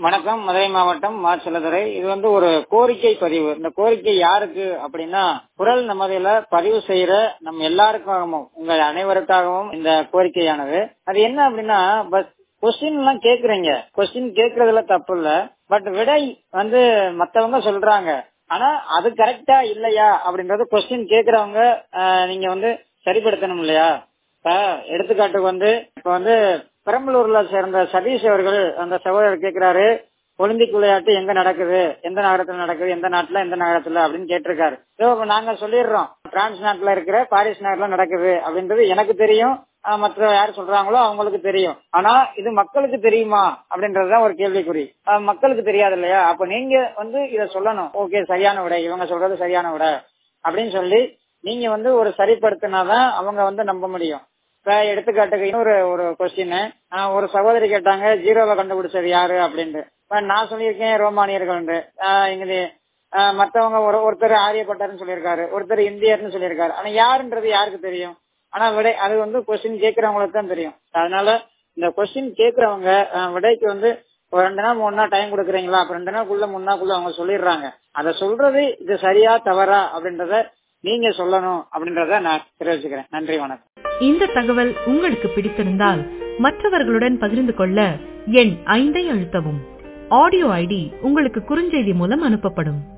வணக்கம் மதுரை மாவட்டம் மா செல்லதுரை இது வந்து ஒரு கோரிக்கை பதிவு இந்த கோரிக்கை யாருக்கு அப்படின்னா குரல் நமதில பதிவு செய்யற நம்ம எல்லாருக்காகவும் உங்க அனைவருக்காகவும் இந்த கோரிக்கையானது அது என்ன அப்படின்னா பஸ் கொஸ்டின் எல்லாம் கேக்குறீங்க கொஸ்டின் கேக்குறதுல தப்பு இல்ல பட் விடை வந்து மத்தவங்க சொல்றாங்க ஆனா அது கரெக்டா இல்லையா அப்படின்றது கொஸ்டின் கேக்குறவங்க ஆஹ், நீங்க வந்து சரிப்படுத்தணும் இல்லையா இப்ப எடுத்துக்காட்டுக்கு வந்து இப்ப வந்து பெரம்பலூர்ல சேர்ந்த சதீஷ் அவர்கள் அந்த சகோதரர் கேக்குறாரு ஒலிம்பிக் விளையாட்டு எங்க நடக்குது எந்த நகரத்துல நடக்குது எந்த நாட்டுல எந்த நகரத்துல அப்படின்னு கேட்டிருக்காரு இதோ இப்ப நாங்க சொல்லிடுறோம் பிரான்ஸ் நாட்டுல இருக்கிற பாரிஸ் நாட்டுல நடக்குது அப்படின்றது எனக்கு தெரியும் ஆஹ் மற்ற யார் சொல்றாங்களோ அவங்களுக்கு தெரியும் ஆனா இது மக்களுக்கு தெரியுமா அப்படின்றதுதான் ஒரு கேள்விக்குறி ஆஹ் மக்களுக்கு தெரியாது இல்லையா அப்ப நீங்க வந்து இத சொல்லணும் ஓகே சரியான விடை இவங்க சொல்றது சரியான விடை அப்படின்னு சொல்லி நீங்க வந்து ஒரு சரிப்படுத்தினாதான் அவங்க வந்து நம்ப முடியும் இப்ப எடுத்துக்காட்டுக்கு இன்னொரு ஒரு கொஸ்டின் ஒரு சகோதரி கேட்டாங்க ஜீரோவை கண்டுபிடிச்சது யாரு அப்படின்ட்டு இப்ப நான் சொல்லியிருக்கேன் ரோமானியர்கள் இங்க ஆஹ் மத்தவங்க ஒரு ஒருத்தர் ஆரியப்பட்டார்னு சொல்லியிருக்காரு ஒருத்தர் இந்தியர்னு சொல்லியிருக்காரு ஆனா யாருன்றது யாருக்கு தெரியும் ஆனா விடை அது வந்து கொஸ்டின் கேட்கறவங்களுக்கு தான் தெரியும் அதனால இந்த கொஸ்டின் கேட்கறவங்க ஆஹ் விடைக்கு வந்து ஒரு ரெண்டு நாள் மூணு நாள் டைம் கொடுக்குறீங்களா அப்ப ரெண்டு நாளுக்குள்ள மூணு நாளுக்குள்ள அவங்க சொல்லிடுறாங்க அதை சொல்றது இது சரியா தவறா அப்படின்றத நீங்க சொல்லணும் அப்படின்றத நான் தெரிவிச்சுக்கிறேன் நன்றி வணக்கம் இந்த தகவல் உங்களுக்கு பிடித்திருந்தால் மற்றவர்களுடன் பகிர்ந்து கொள்ள எண் ஐந்தை அழுத்தவும் ஆடியோ ஐடி உங்களுக்கு குறுஞ்செய்தி மூலம் அனுப்பப்படும்